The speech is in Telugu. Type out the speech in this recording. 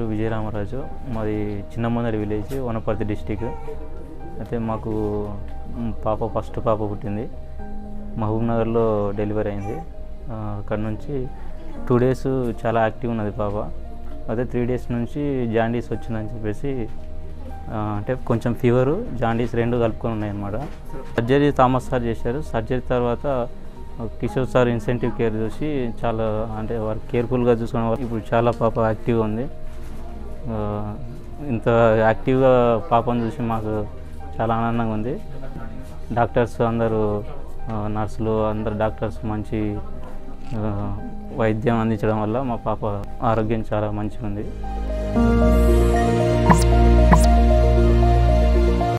పేరు విజయరామరాజు మాది చిన్నమందడి విలేజ్ వనపర్తి డిస్టిక్ అయితే మాకు మ్, పాప ఫస్ట్ పాప పుట్టింది మహబూబ్ నగర్లో డెలివరీ అయింది ఆ, అక్కడ నుంచి టూ డేస్ చాలా యాక్టివ్ ఉన్నది పాప అదే త్రీ డేస్ నుంచి జాండీస్ వచ్చిందని చెప్పేసి ఆ, అంటే కొంచెం ఫీవరు జాండీస్ రెండు కలుపుకొని ఉన్నాయి అన్నమాట సర్జరీ థామస్ సార్ చేశారు సర్జరీ తర్వాత కిషోర్ సార్ ఇన్సెంటివ్ కేర్ చూసి చాలా అంటే వారు కేర్ఫుల్గా చూసుకున్న వాళ్ళు ఇప్పుడు చాలా పాప యాక్టివ్గా ఉంది ఆ, ఇంత యాక్టివ్గా పాపను చూసి మాకు చాలా ఆనందంగా ఉంది డాక్టర్స్ అందరూ ఆ, నర్సులు అందరు డాక్టర్స్ మంచి ఆ, వైద్యం అందించడం వల్ల మా పాప ఆరోగ్యం చాలా మంచిగా ఉంది